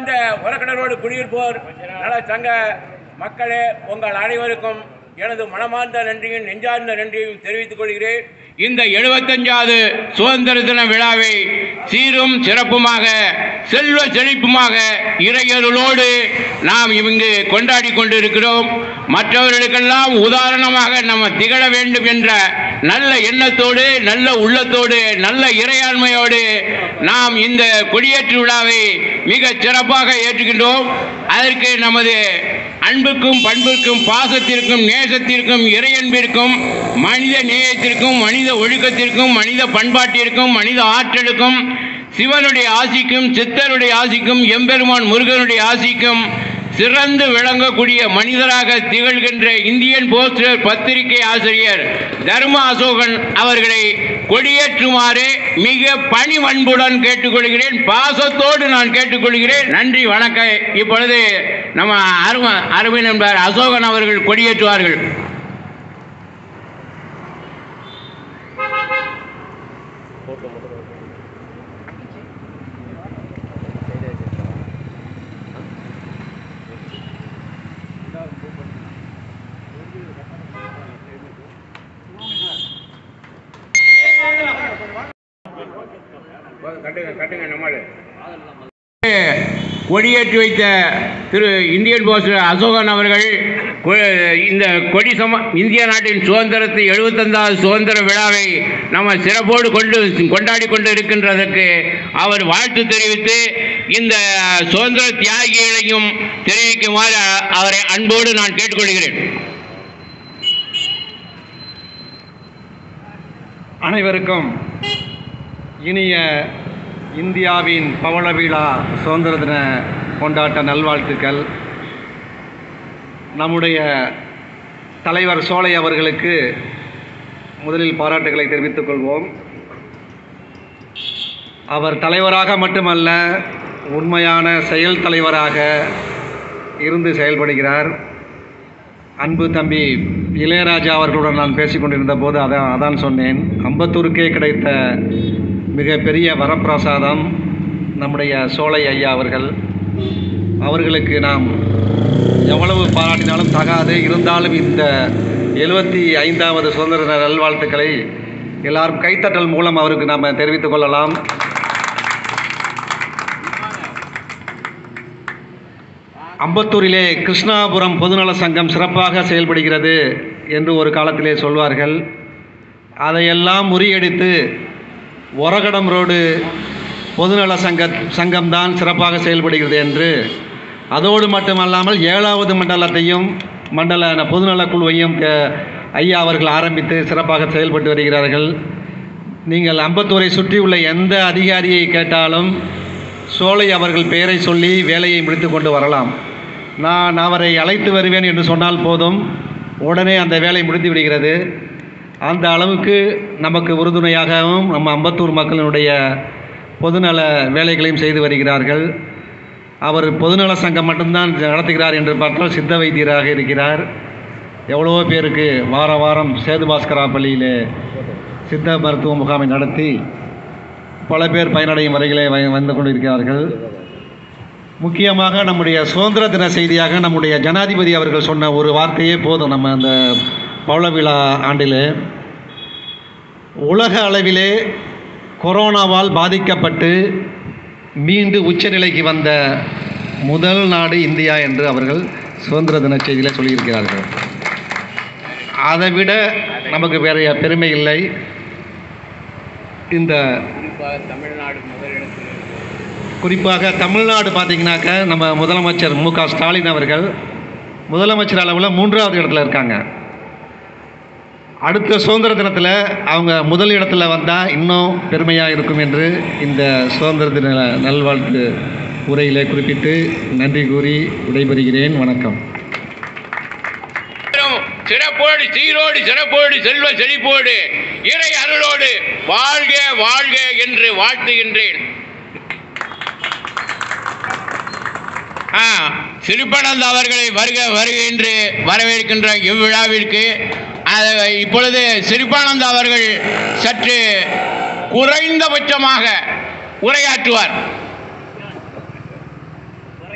அன்பார்ந்த உரக்கடலோடு குடியிருப்போர் நல சங்க மக்களே உங்கள் அனைவருக்கும் எனது மனமார்ந்த நன்றியும் நெஞ்சார்ந்த நன்றியையும் தெரிவித்துக் கொள்கிறேன் இந்த எழுபத்தஞ்சாவது சுதந்திர தின விழாவை சீரும் சிறப்புமாக செல்வ செழிப்புமாக இறையருளோடு நாம் இங்கு கொண்டாடி கொண்டிருக்கிறோம் மற்றவர்களுக்கெல்லாம் உதாரணமாக நம்ம திகழ வேண்டும் என்ற நல்ல எண்ணத்தோடு நல்ல உள்ளத்தோடு நல்ல இறையாண்மையோடு நாம் இந்த கொடியேற்று விழாவை மிக சிறப்பாக ஏற்றுகின்றோம் அதற்கு நமது அன்புக்கும் பண்புக்கும் பாசத்திற்கும் நேசத்திற்கும் இறையன்பிற்கும் மனித நேயத்திற்கும் மனித ஒழுக்கத்திற்கும் மனித பண்பாட்டிற்கும் மனித ஆற்றலுக்கும் சிவனுடைய ஆசிக்கும் சித்தருடைய ஆசிக்கும் எம்பெருமான் முருகனுடைய ஆசிக்கும் சிறந்து விளங்கக்கூடிய மனிதராக திகழ்கின்ற இந்தியன் போஸ்டர் பத்திரிகை ஆசிரியர் தர்ம அசோகன் அவர்களை கொடியேற்றுமாறு மிக பணிவன்புடன் கேட்டுக்கொள்கிறேன் பாசத்தோடு நான் கேட்டுக்கொள்கிறேன் நன்றி வணக்கம் இப்பொழுது நம்ம அரும அருமை நண்பர் அசோகன் அவர்கள் கொடியேற்றுவார்கள் கட்டுங்க கட்டுங்க நம்மளு கொடியேற்றி வைத்த திரு இந்தியன் போஸ்ட் அசோகன் அவர்கள் கொ- இந்த கொடி சம இந்திய நாட்டின் சுதந்திரத்தை எழுபத்தஞ்சாவது சுதந்திர விழாவை நம்ம சிறப்போடு கொண்டு கொண்டாடி கொண்டு இருக்கின்றதற்கு அவர் வாழ்த்து தெரிவித்து இந்த சுதந்திர தியாகிகளையும் தெரிவிக்குமாறு அவரை அன்போடு நான் கேட்டுக்கொள்கிறேன் அனைவருக்கும் இனிய இந்தியாவின் பவள விழா சுதந்திர தின கொண்டாட்ட நல்வாழ்த்துக்கள் நம்முடைய தலைவர் சோலை அவர்களுக்கு முதலில் பாராட்டுகளை தெரிவித்துக் கொள்வோம் அவர் தலைவராக மட்டுமல்ல உண்மையான செயல் தலைவராக இருந்து செயல்படுகிறார் அன்பு தம்பி இளையராஜா அவர்களுடன் நான் பேசிக் கொண்டிருந்த போது அதான் அதான் சொன்னேன் அம்பத்தூருக்கே கிடைத்த மிகப்பெரிய வரப்பிரசாதம் நம்முடைய சோலை ஐயா அவர்கள் அவர்களுக்கு நாம் எவ்வளவு பாராட்டினாலும் தகாது இருந்தாலும் இந்த எழுபத்தி ஐந்தாவது சுதந்திர தின நல்வாழ்த்துக்களை எல்லாரும் கைத்தட்டல் மூலம் அவருக்கு நாம் தெரிவித்துக் கொள்ளலாம் அம்பத்தூரிலே கிருஷ்ணாபுரம் பொதுநல சங்கம் சிறப்பாக செயல்படுகிறது என்று ஒரு காலத்திலே சொல்வார்கள் அதையெல்லாம் முறியடித்து ஒரகடம் ரோடு பொதுநல சங்க சங்கம்தான் சிறப்பாக செயல்படுகிறது என்று அதோடு மட்டுமல்லாமல் ஏழாவது மண்டலத்தையும் மண்டல பொதுநல குழுவையும் அஹ், ஐயா அவர்கள் ஆரம்பித்து சிறப்பாக செயல்பட்டு வருகிறார்கள் நீங்கள் அம்பத்தூரை சுற்றியுள்ள எந்த அதிகாரியை கேட்டாலும் சோலை அவர்கள் பெயரை சொல்லி வேலையை முடித்து கொண்டு வரலாம் நான் அவரை அழைத்து வருவேன் என்று சொன்னால் போதும் உடனே அந்த வேலை முடிந்து விடுகிறது அந்த அளவுக்கு நமக்கு உறுதுணையாகவும் நம்ம அம்பத்தூர் மக்களினுடைய பொதுநல வேலைகளையும் செய்து வருகிறார்கள் அவர் பொதுநல சங்கம் மட்டும்தான் நடத்துகிறார் என்று பார்த்தால் சித்த வைத்தியராக இருக்கிறார் எவ்வளவோ பேருக்கு வார வாரம் சேது பாஸ்கரா பள்ளியிலே சித்த மருத்துவ முகாமை நடத்தி பல பேர் பயனடையும் வரையிலே வ- வந்து கொண்டிருக்கிறார்கள் முக்கியமாக நம்முடைய சுதந்திர தின செய்தியாக நம்முடைய ஜனாதிபதி அவர்கள் சொன்ன ஒரு வார்த்தையே போதும் நம்ம அந்த பவள விழா ஆண்டிலே உலக அளவிலே கொரோனாவால் பாதிக்கப்பட்டு மீண்டு உச்சநிலைக்கு வந்த முதல் நாடு இந்தியா என்று அவர்கள் சுதந்திர தின செய்தியில் சொல்லியிருக்கிறார்கள் அதை விட நமக்கு வேற பெருமை இல்லை இந்த தமிழ்நாடு முதலிடத்தில் குறிப்பாக தமிழ்நாடு பார்த்தீங்கன்னாக்க நம்ம முதலமைச்சர் மு க ஸ்டாலின் அவர்கள் முதலமைச்சர் அளவில் மூன்றாவது இடத்துல இருக்காங்க அடுத்த சுதந்திர தினத்தில் அவங்க முதல் இடத்துல வந்தால் இன்னும் பெருமையாக இருக்கும் என்று இந்த சுதந்திர தின நல்வாழ்த்து உரையிலே குறிப்பிட்டு நன்றி கூறி விடைபெறுகிறேன் வணக்கம் சிறப்போடு சீரோடு சிறப்போடு செல்வ செழிப்போடு இறை அருளோடு வாழ்க வாழ்க என்று வாழ்த்துகின்றேன் ஆ சிறுபனந்த அவர்களை வருக வருக என்று வரவேற்கின்ற இவ்விழாவிற்கு அது இப்பொழுது சிறுபானந்த அவர்கள் சற்று குறைந்தபட்சமாக உரையாற்றுவார்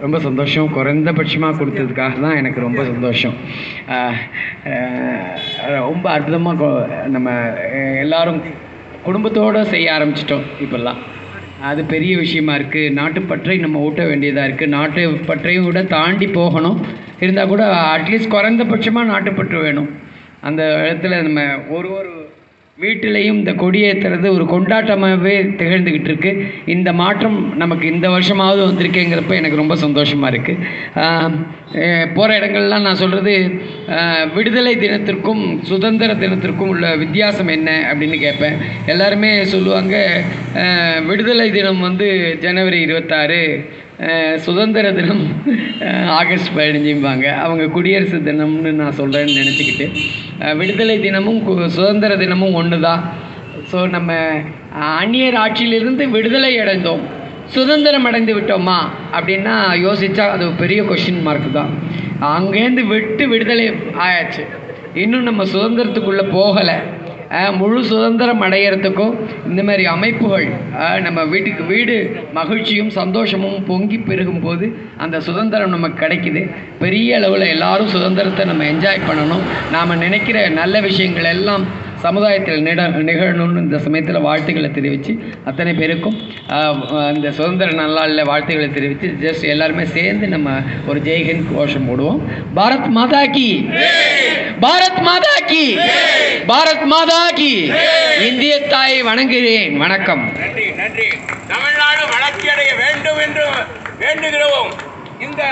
ரொம்ப சந்தோஷம் குறைந்தபட்சமாக கொடுத்ததுக்காக தான் எனக்கு ரொம்ப சந்தோஷம் ஆஹ், ஆஹ், ரொம்ப அற்புதமாக நம்ம அஹ், எல்லாரும் குடும்பத்தோடு செய்ய ஆரம்பிச்சிட்டோம் இப்போல்லாம் அது பெரிய விஷயமா இருக்குது நாட்டுப்பற்றை நம்ம ஊட்ட வேண்டியதாக இருக்குது நாட்டு பற்றையும் விட தாண்டி போகணும் இருந்தால் கூட அட்லீஸ்ட் குறைந்தபட்சமாக நாட்டுப்பற்று வேணும் அந்த இடத்துல நம்ம ஒரு ஒரு வீட்டிலையும் இந்த கொடியேற்றுறது ஒரு கொண்டாட்டமாகவே திகழ்ந்துக்கிட்டு இருக்கு இந்த மாற்றம் நமக்கு இந்த வருஷமாவது வந்திருக்கேங்கிறப்ப எனக்கு ரொம்ப சந்தோஷமாக இருக்குது போகிற இடங்கள்லாம் நான் சொல்கிறது விடுதலை தினத்திற்கும் சுதந்திர தினத்திற்கும் உள்ள வித்தியாசம் என்ன அப்படின்னு கேட்பேன் எல்லாருமே சொல்லுவாங்க அஹ், விடுதலை தினம் வந்து ஜனவரி இருபத்தாறு அஹ், சுதந்திர தினம் அஹ், ஆகஸ்ட் பதினஞ்சும்பாங்க அவங்க குடியரசு தினம்னு நான் சொல்கிறேன்னு நினச்சிக்கிட்டு அஹ், விடுதலை தினமும் கு- சுதந்திர தினமும் ஒன்று தான் ஸோ நம்ம அஹ், அந்நியர் ஆட்சியிலிருந்து விடுதலை அடைந்தோம் சுதந்திரம் அடைந்து விட்டோமா அப்படின்னா யோசிச்சா அது ஒரு பெரிய கொஷின் மார்க் தான் அங்கேருந்து விட்டு விடுதலை ஆயாச்சு இன்னும் நம்ம சுதந்திரத்துக்குள்ளே போகலை அஹ் முழு சுதந்திரம் அடையிறதுக்கும் இந்த மாதிரி அமைப்புகள் அஹ் நம்ம வீட்டுக்கு வீடு மகிழ்ச்சியும் சந்தோஷமும் பொங்கி பெருகும் போது அந்த சுதந்திரம் நமக்கு கிடைக்குது பெரிய அளவில் எல்லாரும் சுதந்திரத்தை நம்ம என்ஜாய் பண்ணணும் நாம் நினைக்கிற நல்ல விஷயங்கள் எல்லாம் சமுதாயத்தில் நிட நிகழணும்னு இந்த சமயத்தில் வாழ்த்துக்களை தெரிவித்து அத்தனை பேருக்கும் ஆஹ், இந்த சுதந்திர நல்லாளில் வாழ்த்துக்களை தெரிவித்து ஜஸ்ட் எல்லாருமே சேர்ந்து நம்ம ஒரு ஜெய்ஹிந்த் கோஷம் போடுவோம் பாரத் மாதா கி பாரத் மாதா கி பாரத் மாதா கி இந்திய தாயை வணங்குகிறேன் வணக்கம் நன்றி நன்றி தமிழ்நாடு வளர்ச்சி அடைய வேண்டும் என்று வேண்டுகிறோம் இந்த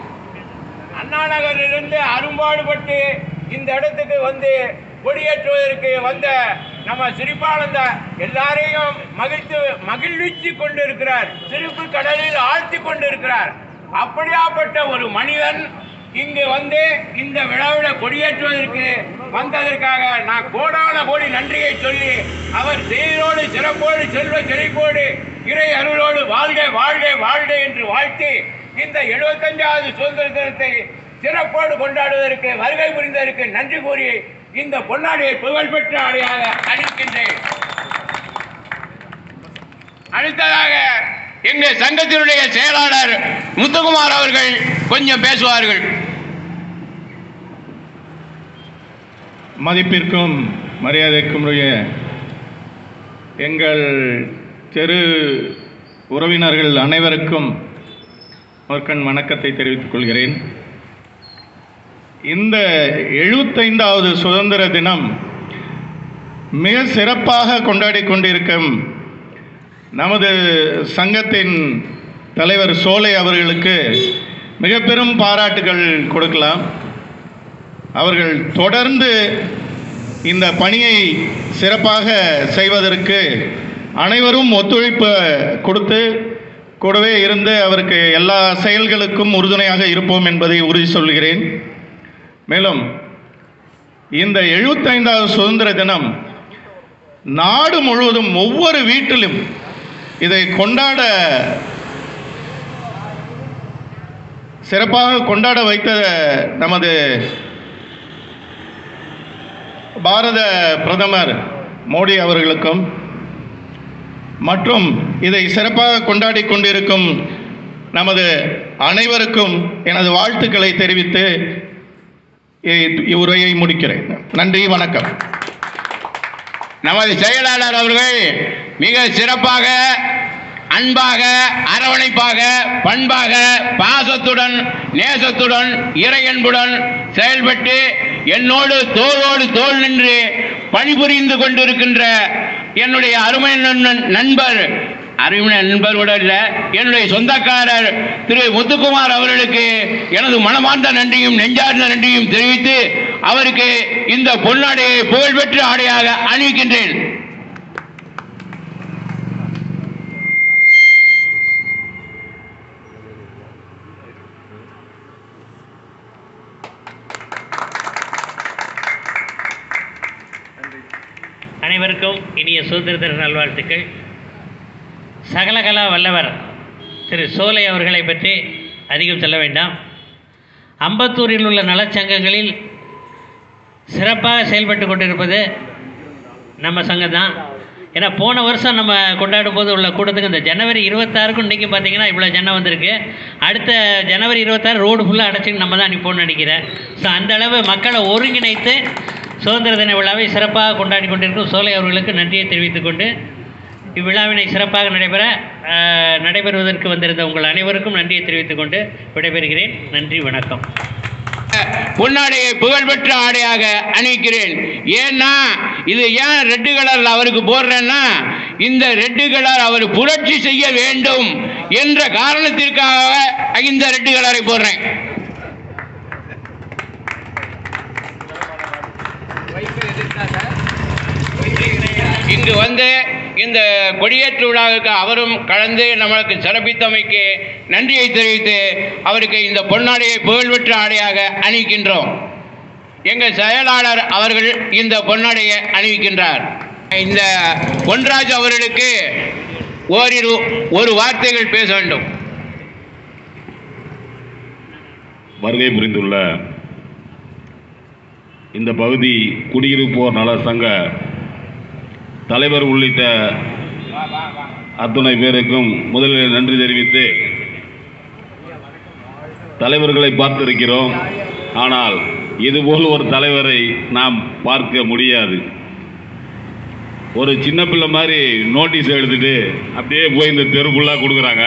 அண்ணா நகரிலிருந்து அரும்பாடுபட்டு இந்த இடத்துக்கு வந்து கொடியேற்றுவதற்கு வந்த நம்ம சிரிப்பானந்த எல்லாரையும் மகிழ்த்து மகிழ்விச்சு கொண்டு இருக்கிறார் சிரிப்பு கடலில் ஆழ்த்தி கொண்டு இருக்கிறார் அப்படியாப்பட்ட ஒரு மனிதன் இங்கு வந்து இந்த விழாவில் கொடியேற்றுவதற்கு வந்ததற்காக நான் கோடான கோடி நன்றியை சொல்லி அவர் சீரோடு சிறப்போடு செல்வ செழிப்போடு இறை அருளோடு வாழ்க வாழ்க வாழ்க என்று வாழ்த்தி இந்த எழுபத்தஞ்சாவது சுதந்திர தினத்தை சிறப்போடு கொண்டாடுவதற்கு வருகை புரிந்ததற்கு நன்றி கூறி இந்த பொன்னாடியை புகழ்பெற்ற ஆடையாக அளிக்கின்றேன் அடுத்ததாக எங்கள் சங்கத்தினுடைய செயலாளர் முத்துக்குமார் அவர்கள் கொஞ்சம் பேசுவார்கள் மதிப்பிற்கும் மரியாதைக்கும் உரிய எங்கள் தெரு உறவினர்கள் அனைவருக்கும் முதற்கண் வணக்கத்தை தெரிவித்துக் கொள்கிறேன் இந்த எழுபத்தைந்தாவது சுதந்திர தினம் மிக சிறப்பாக கொண்டாடி கொண்டிருக்கும் நமது சங்கத்தின் தலைவர் சோலை அவர்களுக்கு மிக பெரும் பாராட்டுகள் கொடுக்கலாம் அவர்கள் தொடர்ந்து இந்த பணியை சிறப்பாக செய்வதற்கு அனைவரும் ஒத்துழைப்பு கொடுத்து கூடவே இருந்து அவருக்கு எல்லா செயல்களுக்கும் உறுதுணையாக இருப்போம் என்பதை உறுதி சொல்கிறேன் மேலும் இந்த எழுபத்தைந்தாவது சுதந்திர தினம் நாடு முழுவதும் ஒவ்வொரு வீட்டிலும் இதை கொண்டாட சிறப்பாக கொண்டாட வைத்த நமது பாரத பிரதமர் மோடி அவர்களுக்கும் மற்றும் இதை சிறப்பாக கொண்டாடி கொண்டிருக்கும் நமது அனைவருக்கும் எனது வாழ்த்துக்களை தெரிவித்து இ- இவ்வுரையை முடிக்கிறேன் நன்றி வணக்கம் நமது செயலாளர் அவர்கள் மிக சிறப்பாக அன்பாக அரவணைப்பாக பண்பாக பாசத்துடன் நேசத்துடன் இறையன்புடன் செயல்பட்டு என்னோடு தோளோடு தோள் நின்று பணிபுரிந்து கொண்டிருக்கின்ற என்னுடைய அருமை நண்பன் நண்பர் அருமை நண்பர் கூட இல்லை என்னுடைய சொந்தக்காரர் திரு முத்துக்குமார் அவர்களுக்கு எனது மனமார்ந்த நன்றியும் நெஞ்சார்ந்த நன்றியும் தெரிவித்து அவருக்கு இந்த பொன்னாடையை புகழ்பெற்ற ஆடையாக அணிவிக்கின்றேன் அனைவருக்கும் இனிய சுதந்திர தின நல்வாழ்த்துக்கள் சகலகலா வல்லவர் திரு சோலை அவர்களை பற்றி அதிகம் சொல்ல வேண்டாம் அம்பத்தூரில் உள்ள நலச்சங்கங்களில் சிறப்பாக செயல்பட்டு கொண்டிருப்பது நம்ம சங்கம் தான் ஏன்னா போன வருஷம் நம்ம கொண்டாடும் போது உள்ள கூட்டத்துக்கு இந்த ஜனவரி இருபத்தாறுக்கும் இன்றைக்கி பார்த்தீங்கன்னா இவ்வளோ ஜனம் வந்திருக்கு அடுத்த ஜனவரி இருபத்தாறு ரோடு ஃபுல்லாக அடைச்சின்னு நம்ம தான் நிற்போம்னு நினைக்கிறேன் ஸோ அந்த அளவு மக்களை ஒருங்கிணைத்து சுதந்திர தின விழாவை சிறப்பாக கொண்டாடி கொண்டிருக்கும் சோலை அவர்களுக்கு நன்றியை தெரிவித்துக் கொண்டு இவ்விழாவினை சிறப்பாக நடைபெற அஹ், நடைபெறுவதற்கு வந்திருந்த உங்கள் அனைவருக்கும் நன்றியை தெரிவித்துக் கொண்டு விடைபெறுகிறேன் நன்றி வணக்கம் பொன்னாடையை புகழ்பெற்ற ஆடையாக அணிவிக்கிறேன் ஏன்னா இது ஏன் ரெட்டு கலர் அவருக்கு போடுறேன்னா இந்த ரெட்டு கலர் அவர் புரட்சி செய்ய வேண்டும் என்ற காரணத்திற்காக இந்த ரெட்டு கலரை போடுறேன் இங்கு வந்து இந்த கொடியேற்று விழாவுக்கு அவரும் கலந்து நம்மளுக்கு சிறப்பித்தமைக்கு நன்றியை தெரிவித்து அவருக்கு இந்த பொன்னாடையை புகழ்பெற்ற ஆடையாக அணிவிக்கின்றோம் எங்கள் செயலாளர் அவர்கள் இந்த பொன்னாடையை அணிவிக்கின்றார் இந்த பொன்ராஜ் அவர்களுக்கு ஓரிரு ஒரு வார்த்தைகள் பேச வேண்டும் வருகை புரிந்துள்ள இந்த பகுதி குடியிருப்போர் நல சங்க தலைவர் உள்ளிட்ட அத்துணை பேருக்கும் முதலில் நன்றி தெரிவித்து தலைவர்களை பார்த்திருக்கிறோம் ஆனால் இதுபோல் ஒரு தலைவரை நாம் பார்க்க முடியாது ஒரு சின்ன பிள்ளை மாதிரி நோட்டீஸ் எடுத்துட்டு அப்படியே போய் இந்த தெரு ஃபுல்லாக கொடுக்குறாங்க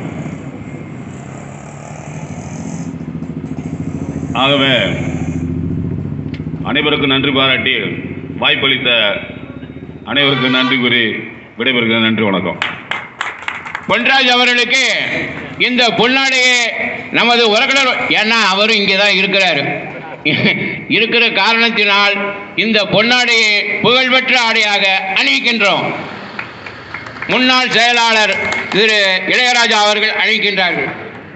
ஆகவே அனைவருக்கும் நன்றி பாராட்டி வாய்ப்பளித்த அனைவருக்கும் நன்றி கூறி விடைபெறுகிறேன் நன்றி வணக்கம் பொன்ராஜ் அவர்களுக்கு இந்த பொன்னாடையை நமது உறவினர் ஏன்னா அவரும் இங்கே தான் இருக்கிறாரு இருக்கிற காரணத்தினால் இந்த பொன்னாடையை புகழ்பெற்ற ஆடையாக அணிவிக்கின்றோம் முன்னாள் செயலாளர் திரு இளையராஜா அவர்கள் அணிவிக்கின்றார்கள்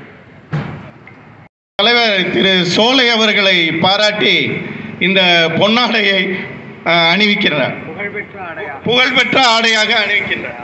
தலைவர் திரு சோலை அவர்களை பாராட்டி இந்த பொன்னாடையை அஹ், அணிவிக்கிறார் புகழ்பெற்ற ஆடையாக அணிவிக்கின்றார்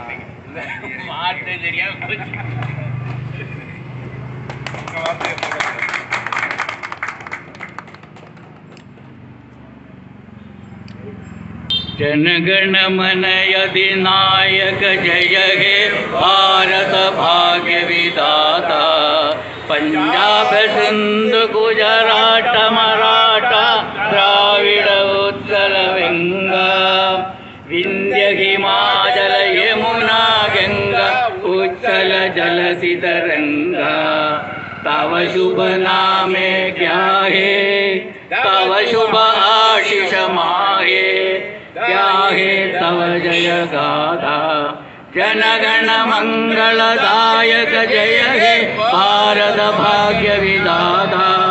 जनगण मन अधिनायक जय हे भारत भाग्य विदाता पंजाब सिंध गुजरात मराठा द्राविड उत्कल गंगा विंध्य हिमाचल यमुना गंगा उच्चल जलसि तरंगा तव शुभ नामे क्या है तव शुभ आशीष माहे क्या है तव जय गाथा जनगण मंगलदायक जय हे भारत भाग्य विदाता